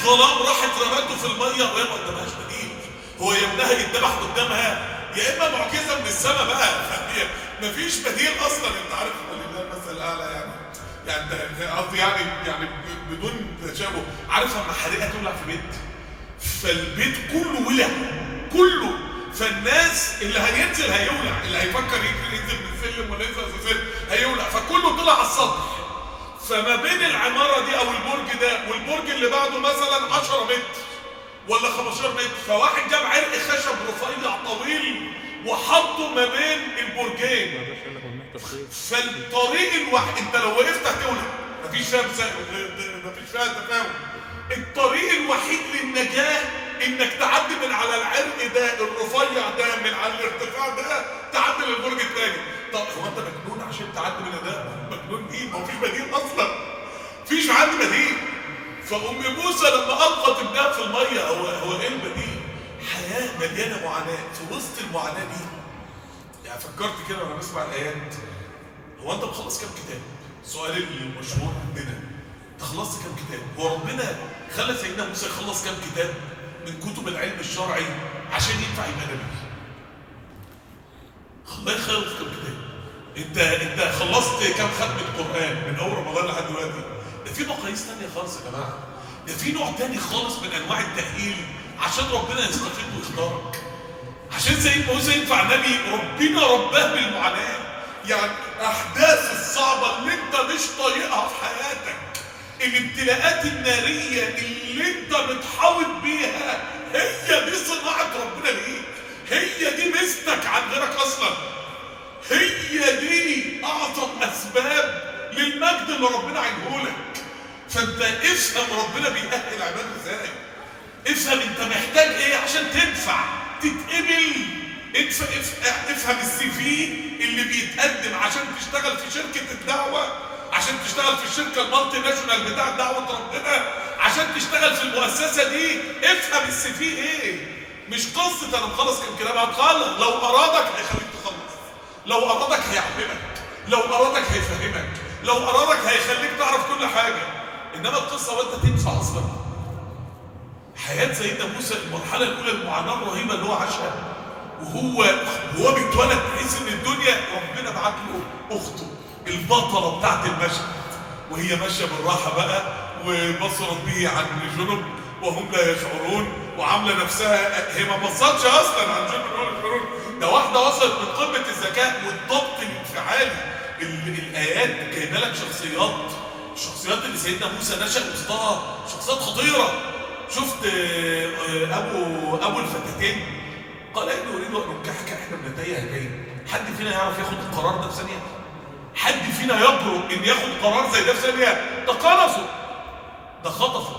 الظلام راحت رمته في الميه وهي ما قدامهاش بديل هو يا ابنها يتذبح قدامها يا اما معجزه من السماء بقى فهي مفيش بديل اصلا انت عارف ولله المثل الاعلى يعني يعني ده- قصدي يعني يعني ب- بدون تشابه عارف لما حريقه تولع في بيت فالبيت كله ولع كله فالناس اللي هينزل هيولع اللي هيفكر يجري ينزل من السلم ولا ينزل من السلم هيولع فكله طلع على السطح فما بين العمارة دي أو البرج ده والبرج اللي بعده مثلا 10 متر ولا 15 متر فواحد جاب عرق خشب رفيع طويل وحطه ما بين البرجين فالطريق الوحيد انت لو وقفت هتولع مفيش فيها مسا- مفيش فيها تفاهم الطريق الوحيد للنجاة انك تعدي من على العرق ده الرفيع ده من على الارتفاع ده تعدي للبرج الثاني طب هو انت مجنون عشان تعدي من ده مجنون مين ما فيش بديل اصلا فيش عندي بديل فام موسى لما القت ابنها في الميه هو هو ايه البديل حياه مليانه معاناه في وسط المعاناه دي يعني فكرت كده وانا بسمع الايات هو انت مخلص كام كتاب؟ السؤال المشهور عندنا انت خلصت كام كتاب؟ هو ربنا خلى سيدنا موسى يخلص كام كتاب من كتب العلم الشرعي عشان ينفع يبقى نبي؟ خلاه يخلص كام كتاب؟ انت انت خلصت كام ختمة قرآن من اول رمضان لحد دلوقتي؟ ده في مقاييس تانية خالص يا جماعة ده في نوع تاني خالص من انواع التأهيل عشان ربنا يستفيد ويختارك عشان سيدنا موسى ينفع نبي ربنا رباه بالمعاناة يعني احداث الصعبة اللي انت مش طايقها في حياتك الابتلاءات النارية اللي انت بتحاول بيها هي دي صناعة ربنا ليك هي دي ميزتك عن غيرك اصلا هي دي اعظم اسباب للمجد اللي ربنا عينهولك فانت افهم ربنا بيأهل عباده ازاي افهم انت محتاج ايه عشان تنفع تتقبل افهم, افهم السي في اللي بيتقدم عشان تشتغل في شركة الدعوة عشان تشتغل في الشركة المالتي ناشونال بتاع دعوة ربنا عشان تشتغل في المؤسسة دي افهم السي في ايه مش قصة انا مخلص كام كلام هتخلص لو ارادك هيخليك تخلص لو ارادك هيعلمك لو ارادك هيفهمك لو ارادك هيخليك تعرف كل حاجة انما القصة وانت تنفع اصلا حياة سيدنا موسى المرحلة الأولى المعاناة الرهيبة اللي هو عاشها وهو وهو بيتولد تحس إن الدنيا ربنا بعت له أخته البطلة بتاعت المشهد وهي ماشية بالراحة بقى وبصرت به عن جنب وهم لا يشعرون وعاملة نفسها هي ما بصتش أصلا عن جنب ولا يشعرون ده واحدة وصلت من قمة الذكاء والضبط الانفعالي ال- الآيات جايبة لك شخصيات الشخصيات اللي سيدنا موسى نشأ وسطها شخصيات خطيرة شفت آه، آه، ابو ابو الفتاتين قال اني اريد ان انكحك احدى ابنتي هاتين حد فينا يعرف ياخد القرار ده في ثانيه حد فينا يجرؤ ان ياخد قرار زي ده في ثانيه ده قنصه ده خطفه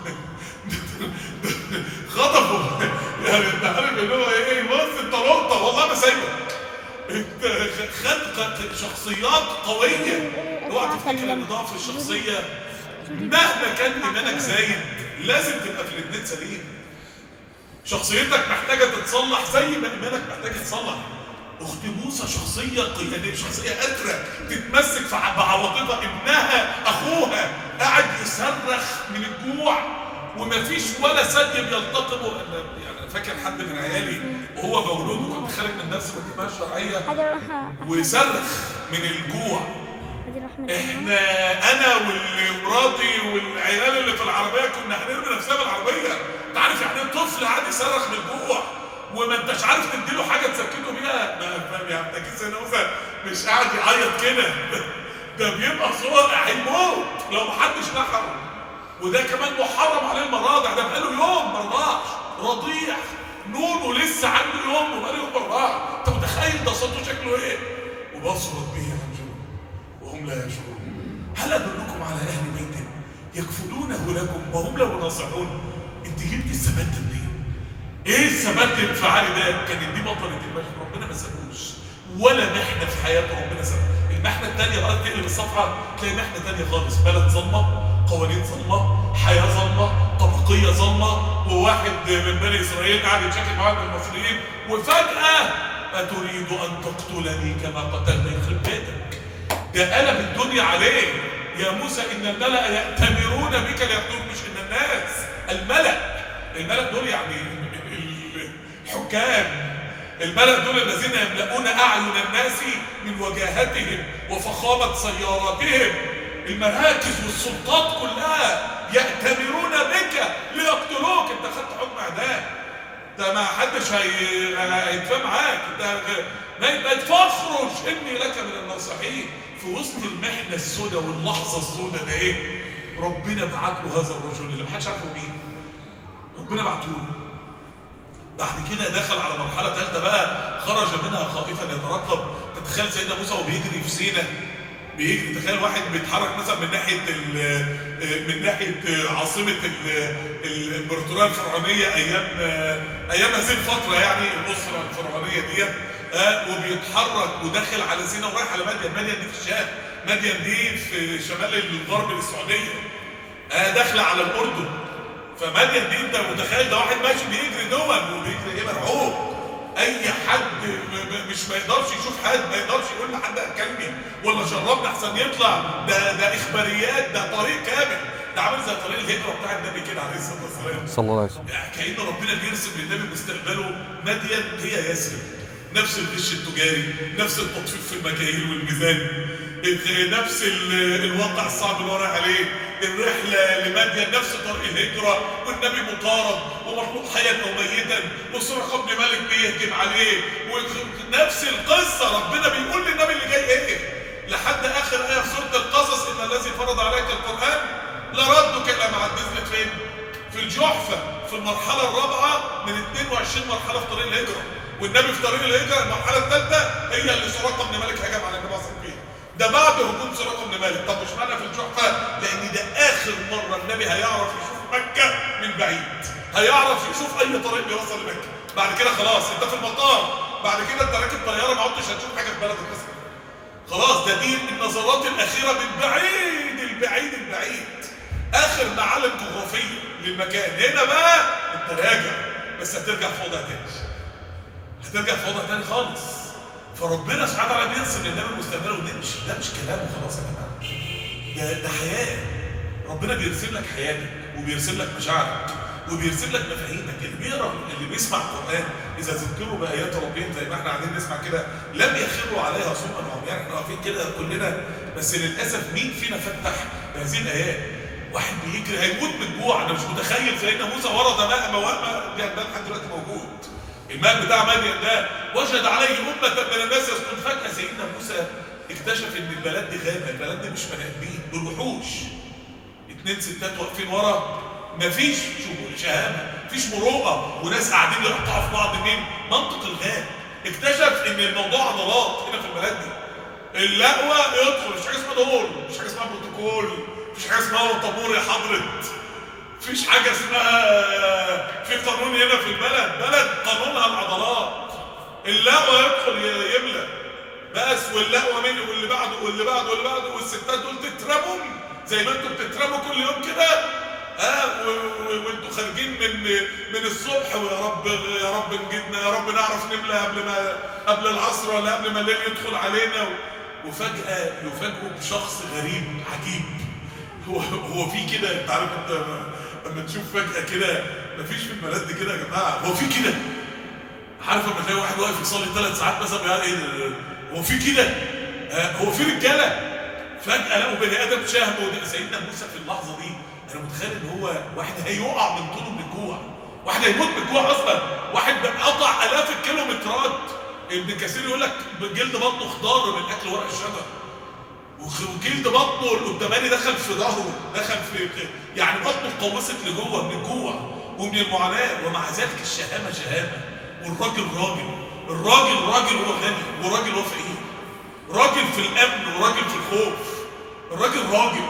خطفه يعني انت عارف ان هو ايه بص انت نقطه والله ما سايبك انت خد خد شخصيات قويه اوعى تفتكر ان ضعف الشخصيه مهما كان ايمانك زايد لازم تبقى في الاثنين سليم شخصيتك محتاجه تتصلح زي ما ايمانك محتاج يتصلح اخت موسى شخصيه قياديه شخصيه قادره تتمسك في ع- بعواطفها ابنها اخوها قاعد يصرخ من الجوع ومفيش ولا ثانيه بيلتقطه انا يعني فاكر حد من عيالي وهو مولود وكنت خارج من درس الجامعه الشرعيه هذا راح وصرخ من الجوع هذه رحمة احنا انا ومراتي والعيال اللي في العربيه كنا هنرمي نفسنا من العربيه انت عارف يعني ايه طفل قاعد يصرخ من الجوع وما انتش عارف تديله حاجه تسكته بيها ما فاهم يعني انت كيس مثلا مش قاعد يعيط كده ده بيبقى صور هيموت لو محدش لحقه وده كمان محرم عليه المراضع ده بقاله يوم ما رضاعش رضيع نونه لسه عنده يوم وبقاله يوم ما رضاعش انت متخيل ده صوته شكله ايه وبصرت به عن جنون وهم لا يشعرون هل ادلكم على اهل بيت يكفلونه لكم وهم له ناصحون انت جبت الثبات ده منين ايه الثبات الانفعالي ده كانت دي بطلة المجد ربنا ما سابوش ولا محنه في حياته ربنا سابها المحنه الثانيه بقى تقلب الصفحه تلاقي محنه ثانيه خالص بلد ظلمه قوانين ظلمه حياه ظلمه طبقيه ظلمه وواحد من بني اسرائيل قاعد يتشكل مع واحد من المصريين وفجاه اتريد ان تقتلني كما قتلت يخرب بيتك ده قلب الدنيا عليه يا موسى ان الملأ يأتمرون بك ليقتلوك مش ان الناس الملأ دول يعني الحكام الملأ دول الذين يملؤون أعين الناس من وجاهتهم وفخامة سياراتهم المراكز والسلطات كلها يأتمرون بك ليقتلوك انت خدت حكم اعدام ده ما حدش هي- هيتفاهم معاك ده ما ما فاخرج اني لك من الناصحين في وسط المحنه السوداء واللحظه السوداء ده ايه ربنا بعت له هذا الرجل اللي محدش عارفه مين ربنا بعته له بعد كده دخل على مرحله ثالثه بقى خرج منها خائفا يترقب تتخيل سيدنا موسى وبيجري في سينا بيجري تخيل واحد بيتحرك مثلا من ناحيه ال- من ناحيه عاصمه ال- الامبراطوريه الفرعونيه ايام ايام هذه الفتره يعني الاسره الفرعونيه ديت آه، وبيتحرك وداخل على سينا ورايح على مدين مدين دي في الشام مدين دي في شمال الغرب للسعوديه آه، داخله على الاردن فمدين دي انت متخيل ده واحد ماشي بيجري دول وبيجري ايه مرعوب اي حد م- م- مش ما يقدرش يشوف حد ما يقدرش يقول لحد اكلني ولا شربني احسن يطلع ده ده اخباريات ده طريق كامل ده عامل زي طريق الهجره بتاع النبي كده عليه الصلاه والسلام صلى الله عليه وسلم يعني كأن ربنا بيرسم للنبي مستقبله مدين هي يثرب نفس الغش التجاري نفس التطفيف في المكاييل والميزان نفس ال- الواقع الصعب اللي هو رايح عليه الرحلة لمدين نفس طريق الهجرة والنبي مطارد ومخلوق حيا أو ميتا وسرقة ابن مالك بيهجم عليه ونفس القصة ربنا بيقول للنبي اللي جاي ايه لحد آخر آية في سورة القصص إن الذي فرض عليك القرآن لردك إلى معد نزلت فين؟ في الجحفة في المرحلة الرابعة من 22 مرحلة في طريق الهجرة والنبي في طريق الهجرة المرحلة الثالثة هي اللي سراقة بن مالك هجم على النبي صلى الله عليه وسلم فيها ده بعد هجوم سراقة بن مالك طب مش معنى في الجحفة لأن ده آخر مرة النبي هيعرف يشوف مكة من بعيد هيعرف يشوف أي طريق بيوصل لمكة بعد كده خلاص أنت في المطار بعد كده أنت راكب طيارة ما عدتش هتشوف حاجة في بلدك أصلا خلاص ده دي النظرات الأخيرة من بعيد البعيد البعيد آخر معالم جغرافية للمكان هنا بقى أنت راجع بس هترجع في وضع تاني هترجع في وضع تاني خالص فربنا سبحانه وتعالى بيرسم للنبي مستقبله وده مش ده مش كلام وخلاص يا جماعه ده ده حياه ربنا بيرسم لك حياتك وبيرسم لك مشاعرك وبيرسم لك مفاهيمك اللي بيقرا اللي بيسمع القران اذا ذكروا بايات ربهم زي ما احنا قاعدين نسمع كده لم يخروا عليها صما وعميان احنا واقفين كده كلنا بس للاسف مين فينا فتح هذه الايات واحد بيجري هيموت من الجوع انا مش متخيل سيدنا موسى ورد ماء موامه ده لحد دلوقتي موجود الماء بتاع مدين ده وجد عليه أمة من الناس يسكن فجأة سيدنا موسى اكتشف ان البلد دي غابة البلد دي مش بني ادمين دول وحوش اتنين ستات واقفين ورا مفيش شهو- شهامة مفيش مروءة وناس قاعدين يقطعوا في بعض مين منطق الغاب اكتشف ان الموضوع عضلات هنا في البلد دي اللقوة يدخل مش حاجة اسمها دور مش حاجة اسمها بروتوكول مش حاجة اسمها طابور يا حضرة مفيش حاجة اسمها في قانون هنا في البلد بلد قانونها العضلات اللقوة يدخل ي- يملى بس واللقوة مين واللي بعده واللي بعده واللي بعده والستات دول تترموا زي ما انتوا بتترموا كل يوم كده اه و- و- وانتوا خارجين من من الصبح ويا رب يا رب نجدنا يا رب نعرف نملى قبل ما قبل العصر ولا قبل ما الليل يدخل علينا و- وفجأة يفاجئوا بشخص غريب عجيب هو هو في كده انت عارف انت لما- لما تشوف فجأة كده مفيش في البلد دي كده يا جماعة هو في كده عارف لما تلاقي واحد واقف يصلي ثلاث ساعات مثلا بيقول ايه ده؟ هو في كده آه، هو في رجاله فجاه لقوا بني ادم شهم وده سيدنا موسى في اللحظه دي انا متخيل ان هو واحد هيقع من طوله من الجوع واحد هيموت من الجوع اصلا واحد قطع الاف الكيلومترات ابن كثير يقول لك جلد بطنه خضار من اكل ورق الشجر وخ- وجلد بطنه القداماني دخل في ظهره دخل في يعني بطنه اتقوست لجوه من الجوع ومن المعاناه ومع ذلك الشهامه شهامه والراجل راجل الراجل راجل هو غني وراجل هو فقير راجل في الامن وراجل في الخوف الراجل راجل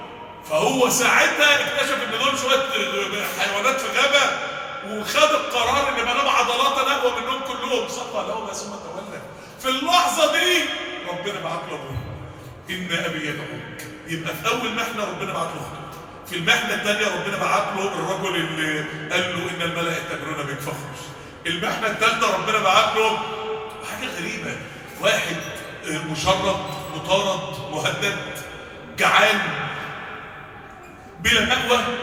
فهو ساعتها اكتشف ان دول شويه حيوانات في غابه وخد القرار ان ما دام عضلاتنا اقوى منهم كلهم صفى لهم ثم تولى في اللحظه دي ربنا بعت له ابوه ان ابي يدعوك يبقى في اول محنه ربنا بعت له اخته في المحنه الثانيه ربنا بعت له الرجل اللي قال له ان الملا يأتمرون بك فاخرج المحنه الثالثه ربنا بعت له حاجه غريبه واحد آه، مشرد مطارد مهدد جعان بلا مأوى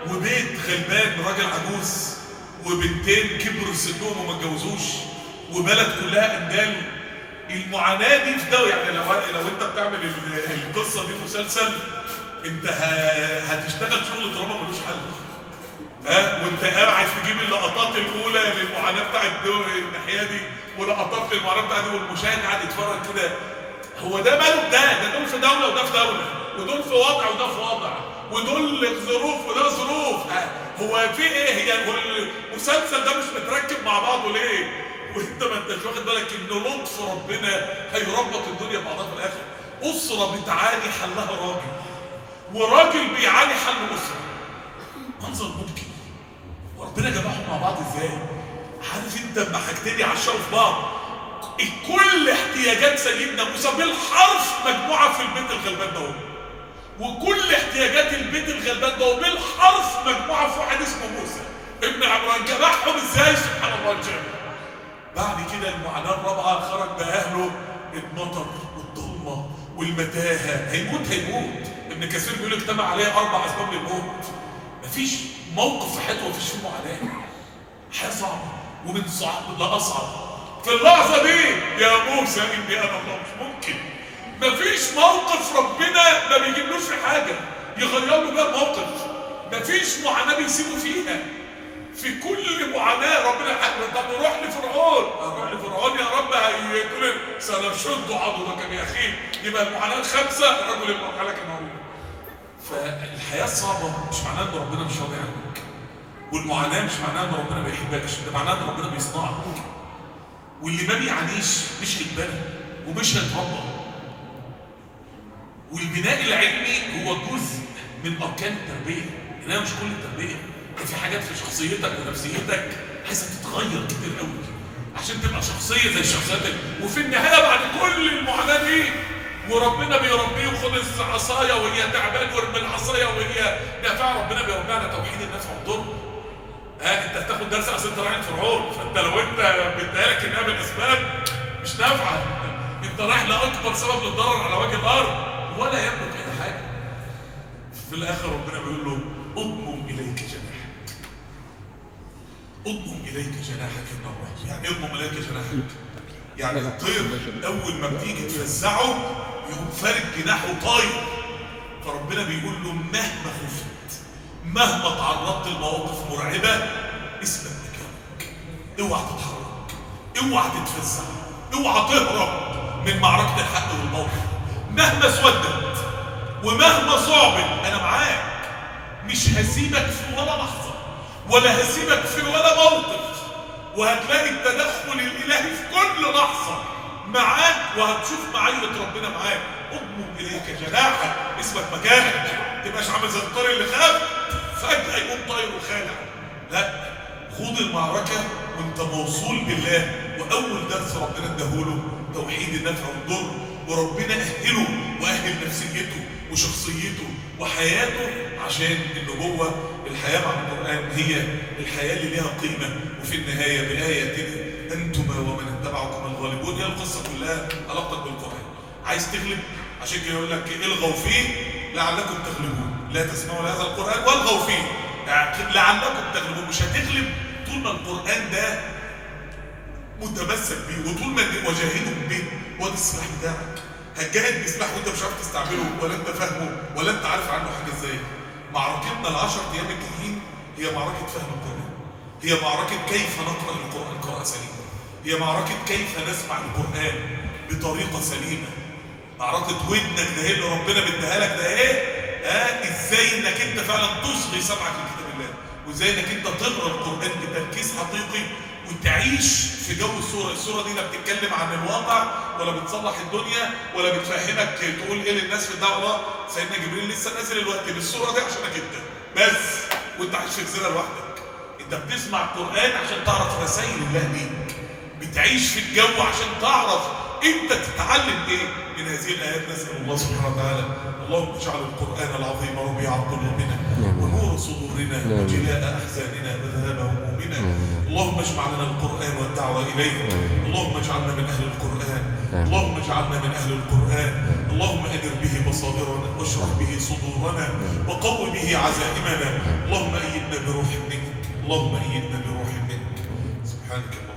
وبيت غلبان راجل عجوز وبنتين كبروا سنهم وما اتجوزوش وبلد كلها اندال المعاناه دي في ده يعني لو لو انت بتعمل ال- القصه دي مسلسل انت ه- هتشتغل شغل دراما ملوش حل ها وانت قاعد تجيب اللقطات الاولى للمعاناه بتاعت دول الناحيه دي ولقطات للمعاناه بتاعت دي والمشاهد قاعد يتفرج كده هو ده ماله بده ده دول في دوله وده في دوله ودول في وضع وده في وضع ودول ظروف وده ظروف ها، هو في ايه هي هو المسلسل ده مش متركب مع بعضه ليه وانت ما انتش واخد بالك ان لطف ربنا هيربط الدنيا ببعضها في الاخر اسره بتعاني حلها راجل وراجل بيعاني حل اسره منظر مبكي وربنا جمعهم مع بعض ازاي عارف انت لما حاجتين يعشقوا في بعض كل احتياجات سيدنا موسى بالحرف مجموعه في البيت الغلبان ده وكل احتياجات البيت الغلبان ده بالحرف مجموعه في واحد اسمه موسى ابن عمران جمعهم ازاي سبحان الله الجامع بعد كده المعاناه الرابعه خرج باهله المطر والضلمه والمتاهه هيموت هيموت ابن كثير بيقول اجتمع عليه اربع اسباب للموت مفيش موقف في حياته مفيش فيه معاناه حياه صعبه ومن صعب لاصعب في اللحظه دي يا موسى اني انا الله مش ممكن مفيش موقف ربنا ما بيجيبلوش في حاجه يغير له بقى الموقف مفيش معاناه بيسيبه فيها في كل معاناه ربنا حكم طب نروح لفرعون نروح لفرعون يا رب هيقول سنشد عضدك يا اخي يبقى المعاناه الخامسه الرجل المرحله كان موجود فالحياه صعبه مش معناها ان ربنا مش راضي عنك والمعاناه مش معناها ان ربنا ما بيحبكش ده معناها ان ربنا بيصنعك واللي ما بيعانيش مش هيتبنى ومش هيتربى والبناء العلمي هو جزء من اركان التربيه انما مش كل التربيه ده في حاجات في شخصيتك ونفسيتك عايزه تتغير كتير قوي عشان تبقى شخصيه زي شخصيتك وفي النهايه بعد كل المعاناه دي وربنا بيربيه وخد العصايه وهي تعبان وارمي العصايه وهي نافعه ربنا بيربيها على توحيد النفع والضر ها انت بتاخد درس اصل انت رايح فرعون فانت لو انت بتهالك انها بالاسباب مش نافعه انت رايح لاكبر سبب للضرر على وجه الارض ولا يملك اي حاجه في الاخر ربنا بيقول له اضمم اليك جناحك اضمم اليك جناحك من الرحمه يعني اضمم اليك جناحك يعني الطير اول ما بتيجي تفزعه يقوم فارد جناحه طاير فربنا بيقول له مهما خفت مهما تعرضت لمواقف مرعبه اثبت مكانك اوعى تتحرك اوعى تتفزع اوعى تهرب من معركه الحق والباطل مهما اسودت ومهما صعبت انا معاك مش هسيبك في ولا لحظه ولا هسيبك في ولا موقف وهتلاقي التدخل الالهي في كل لحظه معاك وهتشوف معيه ربنا معاك اضمم اليك جناحك اسمك مكانك ما تبقاش عامل زي الطير اللي خاف فجاه يقوم طاير وخالع لا خوض المعركه وانت موصول بالله واول درس ربنا اداهوله توحيد النفع والضر وربنا اهله واهل نفسيته وشخصيته وحياته عشان النبوه الحياه مع القران هي الحياه اللي ليها قيمه وفي النهايه باياتنا انتما ومن اتبعكم الغالبون هي القصه كلها علاقتك بالقران عايز تغلب عشان كده يقول لك الغوا فيه لعلكم تغلبون لا تسمعوا لهذا القران والغوا فيه يعني لعلكم تغلبون مش هتغلب طول ما القران ده متمسك بيه وطول ما وجاهدهم بيه هو ده السلاح بتاعك هتجاهد بسلاح وانت مش عارف تستعمله ولا انت فاهمه ولا انت عارف عنه حاجه ازاي معركتنا العشر ايام الجايين هي معركه فهم القران هي معركه كيف نقرا القران قراءه سليمه هي معركه كيف نسمع القران بطريقه سليمه معركه ودنك ده اللي ربنا مديها لك ده ايه ها ازاي انك انت فعلا تصغي سمعك لكتاب الله وازاي انك انت تقرا القران بتركيز حقيقي وتعيش في جو السوره، السوره دي لا بتتكلم عن الواقع ولا بتصلح الدنيا ولا بتفهمك تقول ايه للناس في الدعوه سيدنا جبريل لسه نازل الوقت بالسوره دي عشانك انت بس وانت عايش في جزيره لوحدك انت بتسمع القران عشان تعرف رسائل الله ليك بتعيش في الجو عشان تعرف انت تتعلم ايه من هذه الايات نسال الله سبحانه وتعالى اللهم اجعل القران العظيم ربيع قلوبنا ونور ونور صدورنا وجلاء احزاننا وذهاب همومنا اللهم اجمع لنا القران والدعوه اليه اللهم اجعلنا من اهل القران اللهم اجعلنا من اهل القران اللهم انر به بصائرنا واشرح به صدورنا وقو به عزائمنا اللهم ايدنا بروح منك اللهم ايدنا بروح منك سبحانك